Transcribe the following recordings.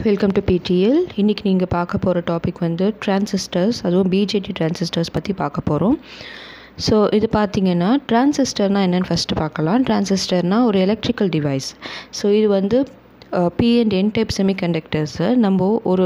welcome to PDL இன்றைக்கி நீங்கள் பார்க்க போகிற டாபிக் வந்து டிரான்சிஸ்டர்ஸ் அதுவும் பிஜேடி டிரான்சிஸ்டர்ஸ் பற்றி பார்க்க போகிறோம் ஸோ இது பார்த்தீங்கன்னா டிரான்சிஸ்டர்னால் என்னென்னு ஃபஸ்ட்டு பார்க்கலாம் டிரான்சிஸ்டர்னால் ஒரு எலக்ட்ரிக்கல் டிவைஸ் ஸோ இது வந்து பி அண்ட் என் டைப் செமிகண்டக்டர்ஸை நம்ம ஒரு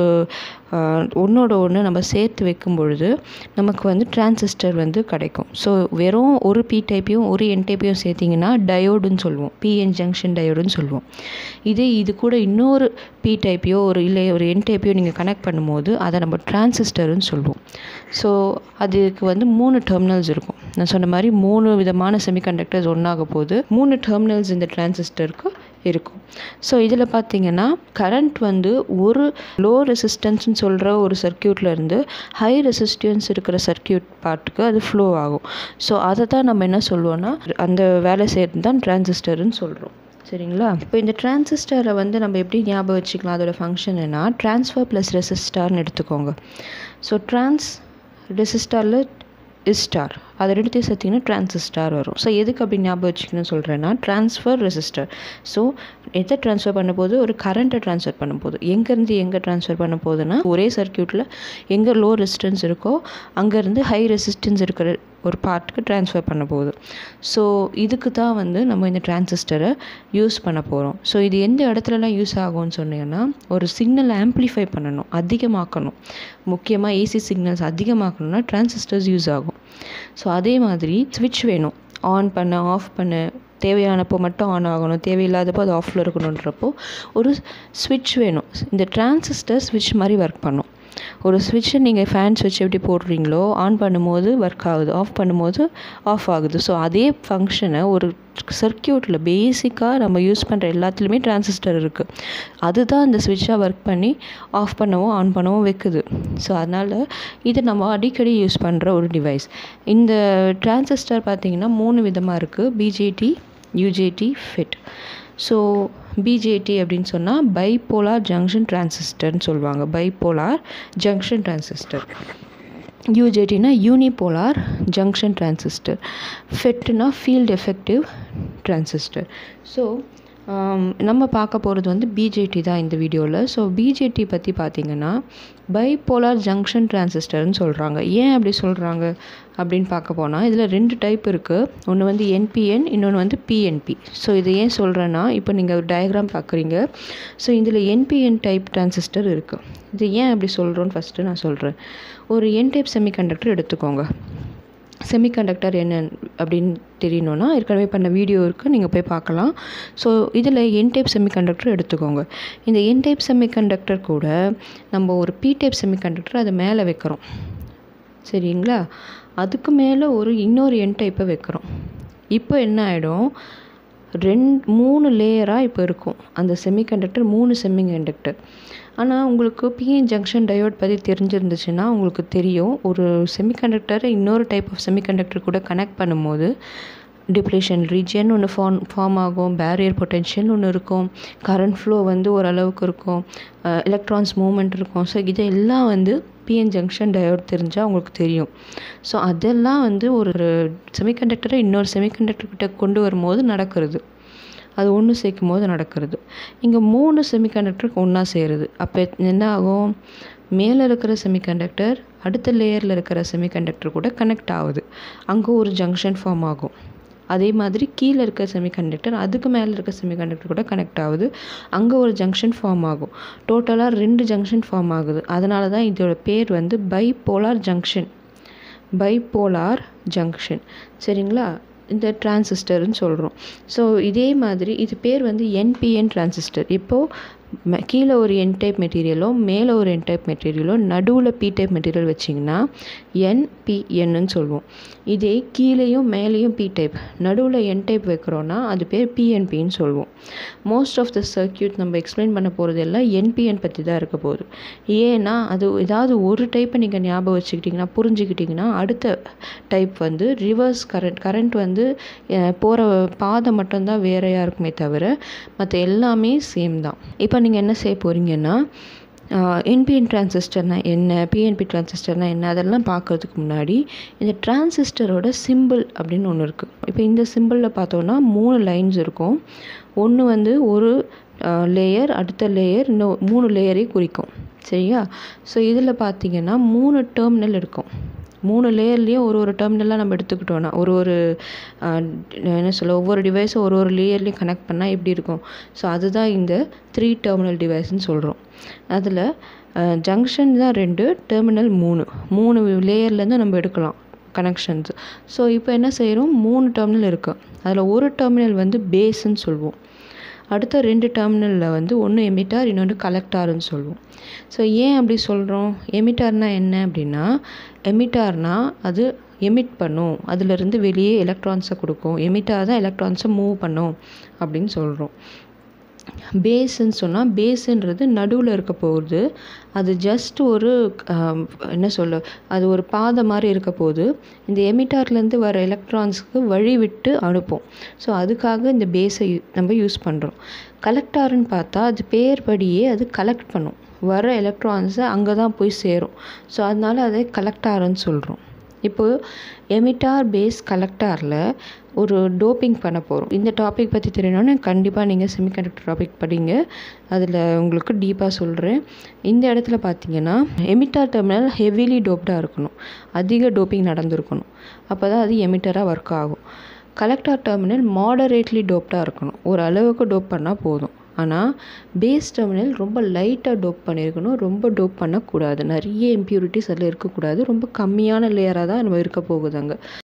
ஒன்றோட ஒன்று நம்ம சேர்த்து வைக்கும் பொழுது நமக்கு வந்து டிரான்சிஸ்டர் வந்து கிடைக்கும் ஸோ வெறும் ஒரு பி டைப்பையும் ஒரு என் டைப்பையும் சேர்த்திங்கன்னா டயோடுன்னு சொல்லுவோம் பிஎன் ஜங்ஷன் டயோடுன்னு சொல்லுவோம் இதே இது கூட இன்னொரு பி டைப்பையோ ஒரு இல்லை ஒரு என் டைப்பையோ நீங்கள் கனெக்ட் பண்ணும்போது அதை நம்ம டிரான்சிஸ்டர்னு சொல்லுவோம் ஸோ அதுக்கு வந்து மூணு டெர்மினல்ஸ் இருக்கும் நான் சொன்ன மாதிரி மூணு விதமான செமிகண்டக்டர்ஸ் ஒன்றாக போது மூணு டெர்மினல்ஸ் இந்த டிரான்சிஸ்டருக்கு இருக்கும் ஸோ இதில் பார்த்தீங்கன்னா கரண்ட் வந்து ஒரு லோ ரெசிஸ்டன்ஸ்னு சொல்கிற ஒரு சர்க்கியூட்டில் இருந்து ஹை ரெசிஸ்டன்ஸ் இருக்கிற சர்க்கியூட் பார்ட்டுக்கு அது ஃப்ளோ ஆகும் ஸோ அதை தான் நம்ம என்ன சொல்லுவோன்னா அந்த வேலை செய்கிறது தான் டிரான்சிஸ்டர்னு சொல்கிறோம் சரிங்களா இப்போ இந்த டிரான்சிஸ்டரை வந்து நம்ம எப்படி ஞாபகம் வச்சுக்கலாம் அதோட ஃபங்க்ஷன் என்ன ட்ரான்ஸ்ஃபர் ப்ளஸ் ரெசிஸ்டார்னு எடுத்துக்கோங்க ஸோ ட்ரான்ஸ் ரெசிஸ்டாரில் இஸ்டார் அதை ரெண்டுத்தையும் சேர்த்திங்கன்னா டிரான்சிஸ்டார் வரும் ஸோ எதுக்கு அப்படி ஞாபகம் வச்சுக்கணும்னு சொல்கிறேன்னா ட்ரான்ஸ்ஃபர் ரெசிஸ்டர் ஸோ எதை ட்ரான்ஸ்ஃபர் பண்ண போது ஒரு கரண்ட்டை ட்ரான்ஸ்ஃபர் பண்ண போகுது எங்கேருந்து எங்கே ட்ரான்ஸ்ஃபர் பண்ண போகுதுன்னா ஒரே சர்க்கியூட்டில் எங்கே லோ ரெசிஸ்டன்ஸ் இருக்கோ அங்கேருந்து ஹை ரெசிஸ்டன்ஸ் இருக்கிற ஒரு பார்ட்டுக்கு ட்ரான்ஸ்ஃபர் பண்ண போகுது ஸோ இதுக்கு தான் வந்து நம்ம இந்த டிரான்சிஸ்டரை யூஸ் பண்ண போகிறோம் ஸோ இது எந்த இடத்துலலாம் யூஸ் ஆகும்னு சொன்னீங்கன்னா ஒரு சிக்னல் ஆம்ப்ளிஃபை பண்ணணும் அதிகமாக்கணும் முக்கியமாக ஏசி சிக்னல்ஸ் அதிகமாக்கணும்னா டிரான்சிஸ்டர்ஸ் யூஸ் ஆகும் ஸோ அதே மாதிரி ஸ்விட்ச் வேணும் ஆன் பண்ண ஆஃப் பண்ண தேவையானப்போ மட்டும் ஆன் ஆகணும் தேவையில்லாதப்போ அது ஆஃபில் இருக்கணுன்றப்போ ஒரு ஸ்விட்ச் வேணும் இந்த டிரான்சிஸ்டர் ஸ்விட்ச் மாதிரி ஒர்க் பண்ணும் ஒரு ஸ்விட்சை நீங்கள் ஃபேன் ஸ்விட்ச் எப்படி போடுறீங்களோ ஆன் பண்ணும்போது ஒர்க் ஆகுது ஆஃப் பண்ணும்போது ஆஃப் ஆகுது ஸோ அதே ஃபங்க்ஷனை ஒரு சர்க்கியூட்டில் பேசிக்காக நம்ம யூஸ் பண்ணுற எல்லாத்துலேயுமே டிரான்சிஸ்டர் இருக்குது அதுதான் அந்த ஸ்விட்சாக ஒர்க் பண்ணி ஆஃப் பண்ணவும் ஆன் பண்ணவும் வைக்குது ஸோ அதனால் இது நம்ம அடிக்கடி யூஸ் பண்ணுற ஒரு டிவைஸ் இந்த டிரான்சிஸ்டர் பார்த்திங்கன்னா மூணு விதமாக இருக்குது BJT UJT FET so BJT அப்படின்னு சொன்னால் பைபோலார் ஜங்ஷன் டிரான்சிஸ்டர்னு சொல்லுவாங்க பைபோலார் ஜங்ஷன் டிரான்சிஸ்டர் யூஜேடினா யூனிபோலார் ஜங்ஷன் டிரான்சிஸ்டர் ஃபெட்டுனா ஃபீல்ட் எஃபெக்டிவ் டிரான்சிஸ்டர் ஸோ நம்ம பார்க்க போகிறது வந்து பிஜேடி தான் இந்த வீடியோவில் ஸோ பிஜேடி பற்றி பார்த்திங்கன்னா பைபோலார் ஜங்ஷன் டிரான்சிஸ்டர்னு சொல்கிறாங்க ஏன் அப்படி சொல்கிறாங்க அப்படின்னு பார்க்க போனால் இதில் ரெண்டு டைப் இருக்குது ஒன்று வந்து என்பிஎன் இன்னொன்று வந்து பிஎன்பி ஸோ இதை ஏன் சொல்கிறேன்னா இப்போ நீங்கள் ஒரு டயக்ராம் பார்க்குறீங்க ஸோ இதில் என்பிஎன் டைப் டிரான்சிஸ்டர் இருக்குது இது ஏன் அப்படி சொல்கிறோன்னு ஃபஸ்ட்டு நான் சொல்கிறேன் ஒரு என் டைப் செமிகண்டக்டர் எடுத்துக்கோங்க செமிகண்டக்டர் என்ன அப்படின்னு தெரியணுன்னா ஏற்கனவே பண்ண வீடியோ இருக்குது நீங்கள் போய் பார்க்கலாம் ஸோ இதில் என் டைப் செமிகண்டக்டர் எடுத்துக்கோங்க இந்த என் டைப் செமிகண்டக்டர் கூட நம்ம ஒரு பி டைப் செமிகண்டக்டர் அதை மேலே வைக்கிறோம் சரிங்களா அதுக்கு மேலே ஒரு இன்னொரு என் டைப்பை வைக்கிறோம் இப்போ என்ன ஆகிடும் ரெண்டு மூணு லேயராக இப்போ இருக்கும் அந்த செமிகண்டக்டர் மூணு செமிகண்டக்டர் ஆனால் உங்களுக்கு பிஎன் ஜங்ஷன் டயோட் பற்றி தெரிஞ்சிருந்துச்சுன்னா உங்களுக்கு தெரியும் ஒரு செமிகண்டக்டரை இன்னொரு டைப் ஆஃப் செமிகண்டக்டர் கூட கனெக்ட் பண்ணும்போது டிப்ளேஷன் ரீஜன் ஒன்று ஃபார்ம் ஃபார்ம் ஆகும் பேரியர் பொட்டென்ஷியல் ஒன்று இருக்கும் கரண்ட் ஃப்ளோ வந்து ஓரளவுக்கு இருக்கும் எலக்ட்ரான்ஸ் மூமெண்ட் இருக்கும் ஸோ இதெல்லாம் வந்து பிஎன் ஜங்ஷன் டயோட் தெரிஞ்சால் உங்களுக்கு தெரியும் ஸோ அதெல்லாம் வந்து ஒரு செமிகண்டக்டரை இன்னொரு செமிகண்டக்டர்கிட்ட கொண்டு வரும்போது நடக்கிறது அது ஒன்று சேர்க்கும் போது நடக்கிறது இங்கே மூணு செமிகண்டக்டருக்கு ஒன்றா சேருது அப்போ என்ன ஆகும் மேலே இருக்கிற செமிகண்டக்டர் அடுத்த லேயரில் இருக்கிற செமிகண்டக்டர் கூட கனெக்ட் ஆகுது அங்கே ஒரு ஜங்ஷன் ஃபார்ம் ஆகும் அதே மாதிரி கீழே இருக்க செமிகண்டக்டர் அதுக்கு மேலே இருக்க செமிகண்டக்டர் கூட கனெக்ட் ஆகுது அங்கே ஒரு ஜங்ஷன் ஃபார்ம் ஆகும் டோட்டலாக ரெண்டு ஜங்ஷன் ஃபார்ம் ஆகுது அதனால தான் இதோட பேர் வந்து பைபோலார் ஜங்ஷன் பைபோலார் ஜங்ஷன் சரிங்களா இந்த டிரான்சிஸ்டர்னு சொல்கிறோம் ஸோ இதே மாதிரி இது பேர் வந்து என்பிஎன் டிரான்சிஸ்டர் இப்போது கீழே ஒரு என் டைப் மெட்டீரியலோ மேலே ஒரு என் டைப் மெட்டீரியலோ நடுவில் பி டைப் மெட்டீரியல் வச்சிங்கன்னா என்பிஎன்னு சொல்லுவோம் இதே கீழேயும் மேலேயும் பி டைப் நடுவில் என் டைப் வைக்கிறோன்னா அது பேர் பிஎன்பின்னு சொல்லுவோம் மோஸ்ட் ஆஃப் த சர்க்கியூட் நம்ம எக்ஸ்பிளைன் பண்ண போகிறது எல்லாம் என்பிஎன் பற்றி தான் இருக்க போகுது ஏன்னா அது ஏதாவது ஒரு டைப்பை நீங்கள் ஞாபகம் வச்சுக்கிட்டிங்கன்னா புரிஞ்சுக்கிட்டிங்கன்னா அடுத்த டைப் வந்து ரிவர்ஸ் கரண்ட் கரண்ட் வந்து போகிற பாதை மட்டும்தான் வேறையாக இருக்குமே தவிர மற்ற எல்லாமே சேம் தான் இப்போ நீங்கள் என்ன செய்ய போகிறீங்கன்னா என்பிஎன் டிரான்சிஸ்டர்னால் என்ன பிஎன்பி டிரான்சிஸ்டர்னால் என்ன அதெல்லாம் பார்க்குறதுக்கு முன்னாடி இந்த டிரான்சிஸ்டரோட சிம்பிள் அப்படின்னு ஒன்று இருக்குது இப்போ இந்த சிம்பிளில் பார்த்தோன்னா மூணு லைன்ஸ் இருக்கும் ஒன்று வந்து ஒரு லேயர் அடுத்த லேயர் இன்னும் மூணு லேயரையும் குறிக்கும் சரியா ஸோ இதில் பார்த்தீங்கன்னா மூணு டெர்மினல் இருக்கும் மூணு லேயர்லேயும் ஒரு ஒரு டெர்மினலாக நம்ம எடுத்துக்கிட்டோன்னா ஒரு ஒரு என்ன சொல்ல ஒவ்வொரு டிவைஸும் ஒரு ஒரு லேயர்லேயும் கனெக்ட் பண்ணால் எப்படி இருக்கும் ஸோ அதுதான் இந்த த்ரீ டெர்மினல் டிவைஸ்ன்னு சொல்கிறோம் அதில் ஜங்ஷன் தான் ரெண்டு டெர்மினல் மூணு மூணு லேயர்லேருந்து நம்ம எடுக்கலாம் கனெக்ஷன்ஸ் ஸோ இப்போ என்ன செய்கிறோம் மூணு டெர்மினல் இருக்குது அதில் ஒரு டெர்மினல் வந்து பேஸுன்னு சொல்லுவோம் அடுத்த ரெண்டு டெர்மினலில் வந்து ஒன்று எமிட்டார் இன்னொன்று கலெக்டார்னு சொல்லுவோம் ஸோ ஏன் அப்படி சொல்கிறோம் எமிட்டார்னால் என்ன அப்படின்னா எமிட்டார்னால் அது எமிட் பண்ணும் அதிலிருந்து வெளியே எலக்ட்ரான்ஸை கொடுக்கும் எமிட்டார் தான் எலக்ட்ரான்ஸை மூவ் பண்ணும் அப்படின்னு சொல்கிறோம் பேஸுன்னு சொன்னால் பேஸுன்றது நடுவில் இருக்க போகுது அது ஜஸ்ட் ஒரு என்ன சொல்ல அது ஒரு பாதை மாதிரி இருக்க போகுது இந்த எமிட்டார்லேருந்து வர எலக்ட்ரான்ஸுக்கு வழி விட்டு அனுப்பும் ஸோ அதுக்காக இந்த பேஸை நம்ம யூஸ் பண்ணுறோம் கலெக்டார்னு பார்த்தா அது பேர் படியே அது கலெக்ட் பண்ணும் வர எலக்ட்ரான்ஸை அங்கே தான் போய் சேரும் ஸோ அதனால அதை கலெக்டார்னு சொல்கிறோம் இப்போது எமிட்டார் பேஸ் கலெக்டாரில் ஒரு டோப்பிங் பண்ண போகிறோம் இந்த டாபிக் பற்றி தெரியணும்னு கண்டிப்பாக நீங்கள் செமிகண்டக்டர் டாபிக் படிங்க அதில் உங்களுக்கு டீப்பாக சொல்கிறேன் இந்த இடத்துல பார்த்தீங்கன்னா எமிட்டார் டெர்மினல் ஹெவிலி டோப்டாக இருக்கணும் அதிக டோப்பிங் நடந்திருக்கணும் அப்போ தான் அது எமிட்டராக ஒர்க் ஆகும் கலெக்டார் டெர்மினல் மாடரேட்லி டோப்டாக இருக்கணும் ஒரு அளவுக்கு டோப் பண்ணால் போதும் ஆனால் பேஸ் டெர்மினல் ரொம்ப லைட்டாக டோப் பண்ணியிருக்கணும் ரொம்ப டோப் பண்ணக்கூடாது நிறைய இம்ப்யூரிட்டிஸ் அதில் இருக்கக்கூடாது ரொம்ப கம்மியான லேயராக தான் நம்ம இருக்க போகுது அங்கே